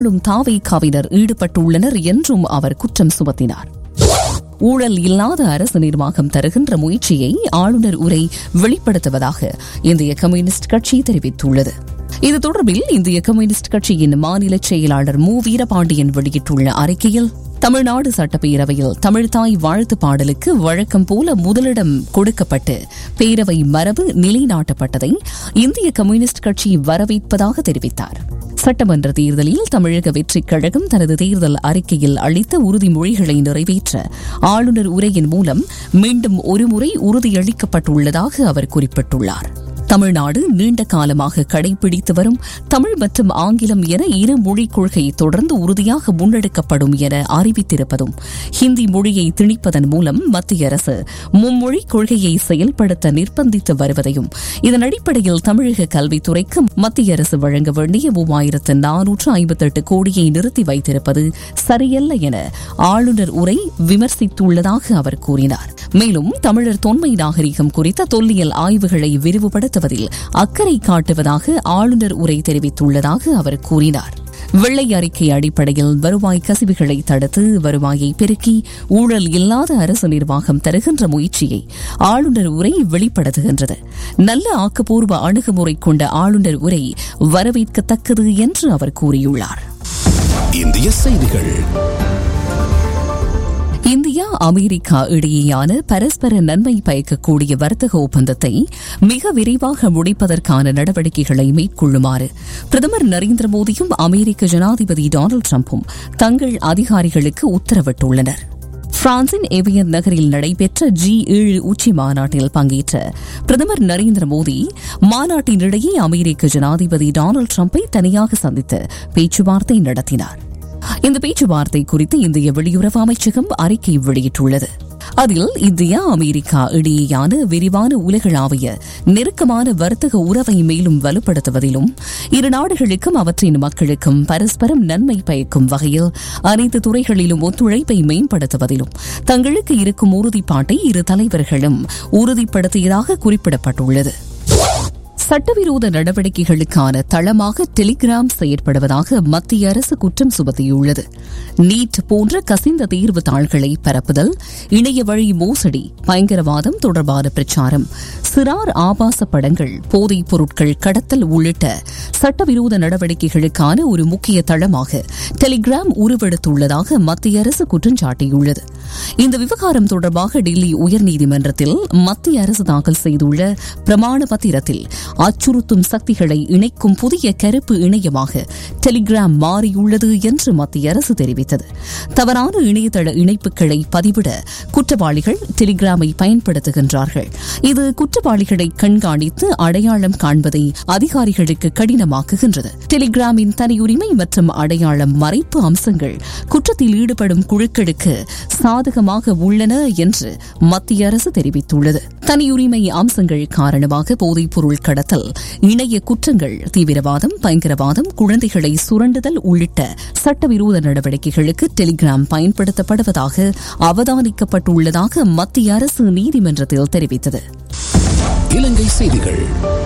ஆளும் தாவைக்காவினர் ஈடுபட்டுள்ளனர் என்றும் அவர் குற்றம் சுமத்தினார் ஊழல் இல்லாத அரசு நிர்வாகம் தருகின்ற முயற்சியை ஆளுநர் உரை வெளிப்படுத்துவதாக இந்திய கம்யூனிஸ்ட் கட்சி தெரிவித்துள்ளது இது தொடர்பில் இந்திய கம்யூனிஸ்ட் கட்சியின் மாநில செயலாளர் மு வீரபாண்டியன் வெளியிட்டுள்ள அறிக்கையில் தமிழ்நாடு சட்டப்பேரவையில் தமிழ்தாய் வாழ்த்து பாடலுக்கு வழக்கம் போல முதலிடம் கொடுக்கப்பட்டு பேரவை மரபு நிலைநாட்டப்பட்டதை இந்திய கம்யூனிஸ்ட் கட்சி வரவேற்பதாக தெரிவித்தார் சட்டமன்ற தேர்தலில் தமிழக வெற்றிக் கழகம் தனது தேர்தல் அறிக்கையில் அளித்த உறுதிமொழிகளை நிறைவேற்ற ஆளுநர் உரையின் மூலம் மீண்டும் ஒருமுறை உறுதியளிக்கப்பட்டுள்ளதாக அவர் குறிப்பிட்டுள்ளார் தமிழ்நாடு நீண்ட காலமாக கடைபிடித்து வரும் தமிழ் மற்றும் ஆங்கிலம் என இரு மொழிக் கொள்கை தொடர்ந்து உறுதியாக முன்னெடுக்கப்படும் என அறிவித்திருப்பதும் ஹிந்தி மொழியை திணிப்பதன் மூலம் மத்திய அரசு மும்மொழிக் கொள்கையை செயல்படுத்த நிர்பந்தித்து வருவதையும் இதன் அடிப்படையில் தமிழக கல்வித்துறைக்கு மத்திய அரசு வழங்க வேண்டிய மூவாயிரத்து நானூற்று ஐம்பத்தெட்டு கோடியை நிறுத்தி வைத்திருப்பது சரியல்ல என ஆளுநர் உரை விமர்சித்துள்ளதாக அவர் கூறினார் மேலும் தமிழர் தொன்மை நாகரிகம் குறித்த தொல்லியல் ஆய்வுகளை விரிவுபடுத்த நடத்துவதில் அக்கறை காட்டுவதாக ஆளுநர் உரை தெரிவித்துள்ளதாக அவர் கூறினார் வெள்ளை அறிக்கை அடிப்படையில் வருவாய் கசிவுகளை தடுத்து வருவாயை பெருக்கி ஊழல் இல்லாத அரசு நிர்வாகம் தருகின்ற முயற்சியை ஆளுநர் உரை வெளிப்படுத்துகின்றது நல்ல ஆக்கப்பூர்வ அணுகுமுறை கொண்ட ஆளுநர் உரை வரவேற்கத்தக்கது என்று அவர் கூறியுள்ளார் இந்திய செய்திகள் இந்தியா அமெரிக்கா இடையேயான பரஸ்பர நன்மை பயக்கக்கூடிய வர்த்தக ஒப்பந்தத்தை மிக விரைவாக முடிப்பதற்கான நடவடிக்கைகளை மேற்கொள்ளுமாறு பிரதமர் நரேந்திர மோடியும் அமெரிக்க ஜனாதிபதி டொனால்டு டிரம்பும் தங்கள் அதிகாரிகளுக்கு உத்தரவிட்டுள்ளனர் பிரான்சின் எவியன் நகரில் நடைபெற்ற ஜி ஏழு உச்சி மாநாட்டில் பங்கேற்ற பிரதமர் நரேந்திர மோடி மாநாட்டினிடையே அமெரிக்க ஜனாதிபதி டொனால்டு டிரம்பை தனியாக சந்தித்து பேச்சுவார்த்தை நடத்தினார் இந்த பேச்சுவார்த்தை குறித்து இந்திய வெளியுறவு அமைச்சகம் அறிக்கை வெளியிட்டுள்ளது அதில் இந்தியா அமெரிக்கா இடையேயான விரிவான உலகளாவிய நெருக்கமான வர்த்தக உறவை மேலும் வலுப்படுத்துவதிலும் இரு நாடுகளுக்கும் அவற்றின் மக்களுக்கும் பரஸ்பரம் நன்மை பயக்கும் வகையில் அனைத்து துறைகளிலும் ஒத்துழைப்பை மேம்படுத்துவதிலும் தங்களுக்கு இருக்கும் உறுதிப்பாட்டை இரு தலைவர்களும் உறுதிப்படுத்தியதாக குறிப்பிடப்பட்டுள்ளது சட்டவிரோத நடவடிக்கைகளுக்கான தளமாக டெலிகிராம் செயற்படுவதாக மத்திய அரசு குற்றம் சுமத்தியுள்ளது நீட் போன்ற கசிந்த தேர்வு தாள்களை பரப்புதல் இணைய வழி மோசடி பயங்கரவாதம் தொடர்பான பிரச்சாரம் சிறார் ஆபாச படங்கள் போதைப் பொருட்கள் கடத்தல் உள்ளிட்ட சட்டவிரோத நடவடிக்கைகளுக்கான ஒரு முக்கிய தளமாக டெலிகிராம் உருவெடுத்துள்ளதாக மத்திய அரசு குற்றம் சாட்டியுள்ளது இந்த விவகாரம் தொடர்பாக டெல்லி உயர்நீதிமன்றத்தில் மத்திய அரசு தாக்கல் செய்துள்ள பிரமாண பத்திரத்தில் அச்சுறுத்தும் சக்திகளை இணைக்கும் புதிய கருப்பு இணையமாக டெலிகிராம் மாறியுள்ளது என்று மத்திய அரசு தெரிவித்தது தவறான இணையதள இணைப்புகளை பதிவிட குற்றவாளிகள் டெலிகிராமை பயன்படுத்துகின்றார்கள் இது குற்றவாளிகளை கண்காணித்து அடையாளம் காண்பதை அதிகாரிகளுக்கு கடினமாக்குகின்றது டெலிகிராமின் தனியுரிமை மற்றும் அடையாளம் மறைப்பு அம்சங்கள் குற்றத்தில் ஈடுபடும் குழுக்களுக்கு சாதகமாக உள்ளன என்று மத்திய அரசு தெரிவித்துள்ளது தனியுரிமை அம்சங்கள் காரணமாக போதைப்பொருள் கடத்தல் இணைய குற்றங்கள் தீவிரவாதம் பயங்கரவாதம் குழந்தைகளை சுரண்டுதல் உள்ளிட்ட சட்டவிரோத நடவடிக்கைகளுக்கு டெலிகிராம் பயன்படுத்தப்படுவதாக அவதானிக்கப்பட்டுள்ளதாக மத்திய அரசு நீதிமன்றத்தில் தெரிவித்தது இலங்கை செய்திகள்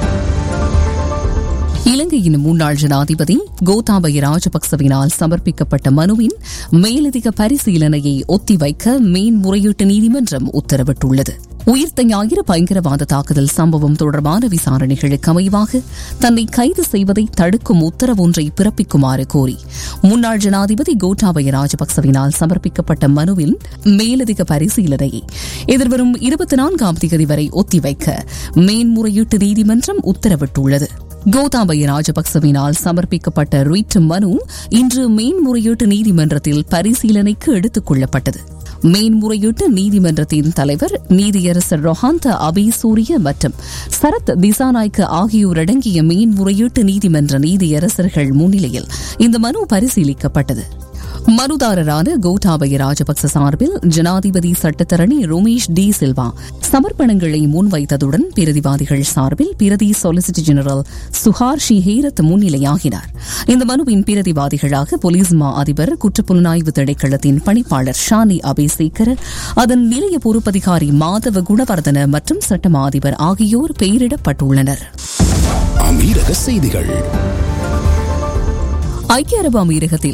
இலங்கையின் முன்னாள் ஜனாதிபதி கோத்தாபய ராஜபக்சவினால் சமர்ப்பிக்கப்பட்ட மனுவின் மேலதிக பரிசீலனையை ஒத்திவைக்க மேன்முறையீட்டு நீதிமன்றம் உத்தரவிட்டுள்ளது உயிர்த்த ஞாயிறு பயங்கரவாத தாக்குதல் சம்பவம் தொடர்பான விசாரணைகளுக்கு அமைவாக தன்னை கைது செய்வதை தடுக்கும் உத்தரவு ஒன்றை பிறப்பிக்குமாறு கோரி முன்னாள் ஜனாதிபதி கோட்டாபய ராஜபக்சவினால் சமர்ப்பிக்கப்பட்ட மனுவின் மேலதிக பரிசீலனையை எதிர்வரும் இருபத்தி நான்காம் தேதி வரை ஒத்திவைக்க மேன்முறையீட்டு நீதிமன்றம் உத்தரவிட்டுள்ளது கோதாபய ராஜபக்சவினால் சமர்ப்பிக்கப்பட்ட ரிட் மனு இன்று மேன்முறையீட்டு நீதிமன்றத்தில் பரிசீலனைக்கு எடுத்துக் கொள்ளப்பட்டது மேன்முறையீட்டு நீதிமன்றத்தின் தலைவர் நீதியரசர் ரொஹாந்த அபிசூரிய மற்றும் சரத் திசாநாய்க்கு ஆகியோர் அடங்கிய மேன்முறையீட்டு நீதிமன்ற நீதியரசர்கள் முன்னிலையில் இந்த மனு பரிசீலிக்கப்பட்டது மனுதாரரான கோட்டாபய ராஜபக்ச சார்பில் ஜனாதிபதி சட்டத்தரணி ரோமேஷ் டி சில்வா சமர்ப்பணங்களை முன்வைத்ததுடன் பிரதிவாதிகள் சார்பில் பிரதி சொலிசிட்டர் ஜெனரல் சுஹார் ஷிஹேரத் முன்னிலையாகினார் இந்த மனுவின் பிரதிவாதிகளாக போலீஸ் மா அதிபர் குற்றப்புலனாய்வு திணைக்களத்தின் பணிப்பாளர் ஷானி அபேசேகர் அதன் நிலைய பொறுப்பதிகாரி மாதவ குணவர்தன மற்றும் சட்டமா அதிபர் ஆகியோர் பெயரிடப்பட்டுள்ளனர் அமீரக செய்திகள் ஐக்கிய அரபு அமீரகத்தில்